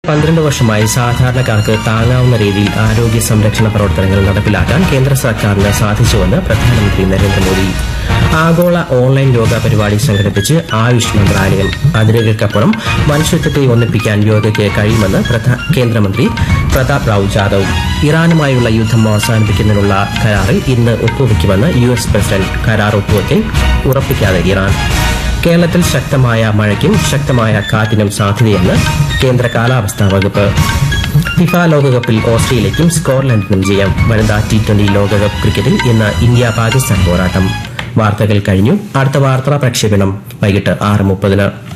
പന്ത്രണ്ട് വർഷമായി സാധാരണക്കാർക്ക് താങ്ങാവുന്ന രീതിയിൽ ആരോഗ്യ സംരക്ഷണ പ്രവർത്തനങ്ങൾ നടപ്പിലാക്കാൻ കേന്ദ്ര സർക്കാരിന് സാധിച്ചുവെന്ന് പ്രധാനമന്ത്രി നരേന്ദ്രമോദി ആഗോള ഓൺലൈൻ യോഗ പരിപാടി സംഘടിപ്പിച്ച് ആയുഷ് മന്ത്രാലയം അതിരുകൾക്കപ്പുറം മനുഷ്യത്വത്തെ ഒന്നിപ്പിക്കാൻ യോഗയ്ക്ക് കഴിയുമെന്ന് പ്രധാ- കേന്ദ്രമന്ത്രി പ്രതാപ് റാവു ജാദവ് ഇറാനുമായുള്ള യുദ്ധം അവസാനിപ്പിക്കുന്നതിനുള്ള കരാറിൽ ഇന്ന് ഒപ്പുവെക്കുമെന്ന് യു എസ് പ്രസിഡന്റ് കരാർ ഒപ്പുവെക്കൽ ഉറപ്പിക്കാതെ ഇറാൻ കേരളത്തിൽ ശക്തമായ മഴയ്ക്കും ശക്തമായ കാറ്റിനും സാധ്യതയെന്ന് കേന്ദ്ര കാലാവസ്ഥാ വകുപ്പ് ഫിഫ ലോകകപ്പിൽ ഓസ്ട്രേലിയയ്ക്കും സ്കോട്ട്ലൻഡിനും ജയം വനിതാ ടി ട്വന്റി ലോകകപ്പ് ക്രിക്കറ്റിൽ ഇന്ന് ഇന്ത്യ പാകിസ്ഥാൻ പോരാട്ടം വാർത്തകൾ കഴിഞ്ഞു അടുത്ത വാർത്താ പ്രക്ഷേപണം വൈകിട്ട് ആറ് മുപ്പതിന്